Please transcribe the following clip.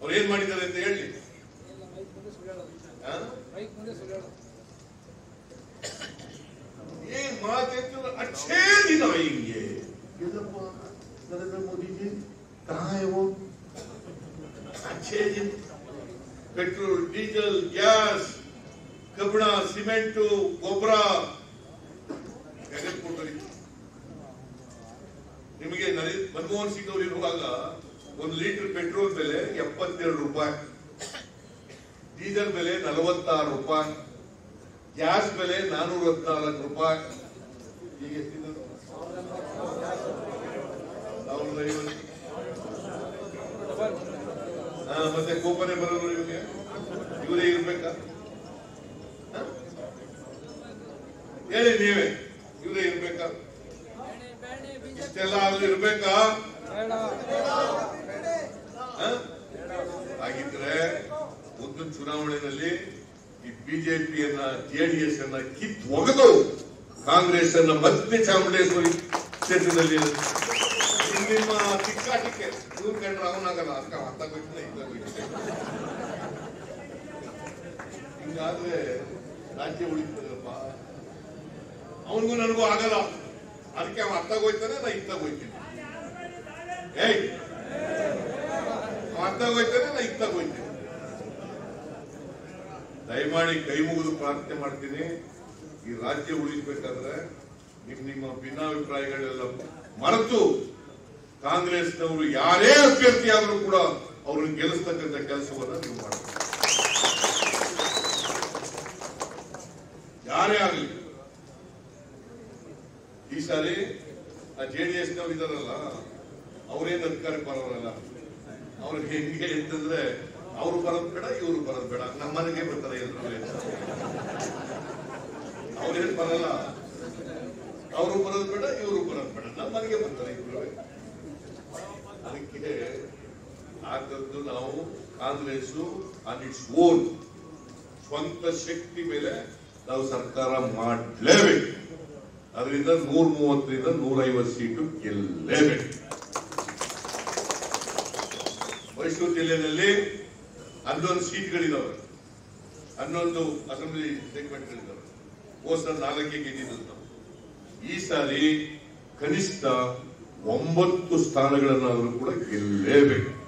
ಅವ್ರು ಏನ್ ಮಾಡಿದ್ದಾರೆ ಅಂತ ಹೇಳಿ ಆ? ಏನ್ ಮಾತೆತ್ತಿದ್ರು अच्छे दिन आएंगे ये जब नरेंद्र मोदी जी कहाँ है वो अच्छे दिन पेट्रोल डीजल गैस ಕಬ್ಬಣ ಸಿಮೆಂಟು ಗೊಬ್ಬರ ಕೊಡ್ತಾರೆ ನಿಮಗೆ ನರೇಂದ್ರ ಮನಮೋಹನ್ ಸಿಂಗ್ ಅವರು ಇರುವಾಗ ಒಂದು ಲೀಟರ್ ಪೆಟ್ರೋಲ್ ಬೆಲೆ ಎಪ್ಪತ್ತೆರಡು ರೂಪಾಯಿ ಡೀಸೆಲ್ ಬೆಲೆ ನಲವತ್ತಾರು ರೂಪಾಯಿ ಗ್ಯಾಸ್ ಬೆಲೆ ನಾನೂರ ಹದಿನಾಲ್ಕು ರೂಪಾಯಿ ಈಗ ಎಷ್ಟಿದೆ? ಸಾವಿರದ ಐವತ್ತು. ಹಾ, ಮತ್ತೆ ಕೋಪನೆ ಬರೋದು ಇವ್ರಿಗೆ ಇವರೇ ಇರ್ಬೇಕಾ ಹ? ಹೇಳಿ ನೀವೇ ಇವರೇ ಇರ್ಬೇಕಾ ಇಷ್ಟೆಲ್ಲ ಅಲ್ಲಿ ಇರ್ಬೇಕಾ ಹ? ಹಾಗಿದ್ರೆ ಮುಂದಿನ ಚುನಾವಣೆಯಲ್ಲಿ ಈ ಬಿಜೆಪಿಯನ್ನ ಜೆಡಿಎಸ್ ಅನ್ನ ಕಿತ್ ಒಗೆದು ಕಾಂಗ್ರೆಸ್ ಅನ್ನ ಮತ್ತೆ ಚಾಮುಂಡೇಶ್ವರಿ ಕ್ಷೇತ್ರದಲ್ಲಿ ಇನ್ನು ನಿಮ್ಮ ತಿಕ್ಕಾಟಿಕೆ ಇವ್ರು ಕಂಡ್ರೆ ಅವನಾಗಲ್ಲ ಅಕ್ಕ ಅತ್ತ ಬಿಟ್ಟಿಲ್ಲ ಇತ್ತ ಬಿಟ್ಟಿಲ್ಲ ಹಿಂಗಾದ್ರೆ ರಾಜ್ಯ ಉಳಿತದಪ್ಪ ಅವನಿಗೂ ನನಗೂ ಆಗಲ್ಲ ಅದಕ್ಕೆ ಅವ ಅತ್ತಾಗ ಹೋಯ್ತಾನೆ ನಾ ಇತ್ತಾಗ ಹೋಯ್ತೀನಿ ಏಯ್ ಅವ ಅತ್ತಾಗ ಹೋಯ್ತಾನೆ ನಾ ಇತ್ತಾಗ ಹೋಯ್ತೀನಿ ದಯಮಾಡಿ ಕೈ ಮುಗಿದು ಪ್ರಾರ್ಥನೆ ಮಾಡ್ತೀನಿ ಈ ರಾಜ್ಯ ಉಳಿಸ್ಬೇಕಾದ್ರೆ ನಿಮ್ ನಿಮ್ಮ ಭಿನ್ನಾಭಿಪ್ರಾಯಗಳೆಲ್ಲ ಮರೆತು ಕಾಂಗ್ರೆಸ್ನವರು ಯಾರೇ ಅಭ್ಯರ್ಥಿ ಆದರೂ ಕೂಡ ಅವ್ರನ್ನ ಗೆಲ್ಲಿಸ್ತಕ್ಕಂಥ ಕೆಲಸವನ್ನ ನೀವು ಮಾಡಬೇಕು ಯಾರೇ ಆಗಲಿ ಈ ಸಾರಿ ಆ ಜೆಡಿಎಸ್ ನವ್ರು ಇದಾರಲ್ಲ ಅವರೇನು ಅಧಿಕಾರಕ್ಕೆ ಬರೋರಲ್ಲ ಅವ್ರಿಗೆ ಹೆಂಗೆ ಅಂತಂದ್ರೆ ಅವ್ರು ಬರೋದ್ ಬೇಡ ಇವ್ರು ಬರೋದ್ ಬೇಡ ನಮ್ಮ ಮನೆಗೆ ಬರ್ತಾರೆ ಎಲ್ಲರೂ ಅವ್ರೇನ್ ಬರಲ್ಲ ಅವರು ಬರೋದ್ ಬೇಡ ಇವರು ಬರೋದ್ ಬೇಡ ನಮ್ಮ ಮನೆಗೆ ಬರ್ತಾರೆ ಇಬ್ರು ಅದಕ್ಕೆ ಆದದ್ದು ನಾವು ಕಾಂಗ್ರೆಸ್ ಆನ್ ಇಟ್ಸ್ ಓನ್ ಸ್ವಂತ ಶಕ್ತಿ ಮೇಲೆ ನಾವು ಸರ್ಕಾರ ಮಾಡಲೇಬೇಕು ಅದರಿಂದ ನೂರ ಮೂವತ್ತರಿಂದ ನೂರ ಐವತ್ತು ಸೀಟು ಗೆಲ್ಲೇಬೇಕು ಮೈಸೂರು ಜಿಲ್ಲೆಯಲ್ಲಿ ಹನ್ನೊಂದು ಸೀಟ್ಗಳಿದಾವೆ ಹನ್ನೊಂದು ಅಸೆಂಬ್ಲಿ ಸೆಗ್ಮೆಂಟ್ಗಳಿದಾವೆ ಹೋದ ಸಲ ನಾಲ್ಕೇ ಗೆದ್ದಿದ್ದು ನಾವು ಈ ಸಾರಿ ಕನಿಷ್ಠ ಒಂಬತ್ತು ಸ್ಥಾನಗಳನ್ನಾದರೂ ಕೂಡ ಗೆಲ್ಲೇಬೇಕು